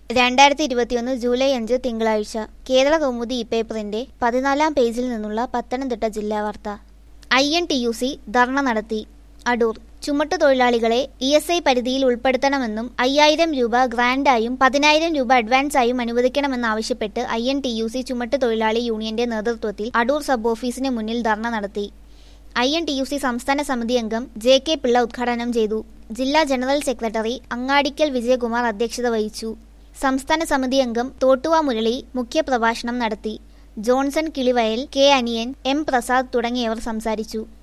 രണ്ടായിരത്തി ഇരുപത്തിയൊന്ന് ജൂലൈ അഞ്ച് തിങ്കളാഴ്ച കേരള കൗമുദി ഇപ്പേപ്പറിന്റെ പതിനാലാം പേജിൽ നിന്നുള്ള പത്തനംതിട്ട ജില്ലാ വാർത്ത I N T U C dharna നടത്തി അടൂർ ചുമട്ടുതൊഴിലാളികളെ ഇ എസ് ഐ പരിധിയിൽ ഉൾപ്പെടുത്തണമെന്നും അയ്യായിരം രൂപ ഗ്രാന്റായും പതിനായിരം രൂപ അഡ്വാൻസായും അനുവദിക്കണമെന്നാവശ്യപ്പെട്ട് I N T U C ചുമട്ടുതൊഴിലാളി യൂണിയന്റെ നേതൃത്വത്തിൽ അടൂർ സബ് ഓഫീസിന് മുന്നിൽ ധർണ നടത്തി I N T U C സംസ്ഥാന സമിതി അംഗം ജെ കെ പിള്ള ഉദ്ഘാടനം ചെയ്തു ജില്ലാ ജനറൽ സെക്രട്ടറി അങ്ങാടിക്കൽ വിജയകുമാർ അധ്യക്ഷത വഹിച്ചു സംസ്ഥാന സമിതി അംഗം തോട്ടുവ മുരളി മുഖ്യപ്രഭാഷണം നടത്തി Johnson Kilivayal K Aniyan M Prasad തുടങ്ങിയവർ സംസാരിച്ചു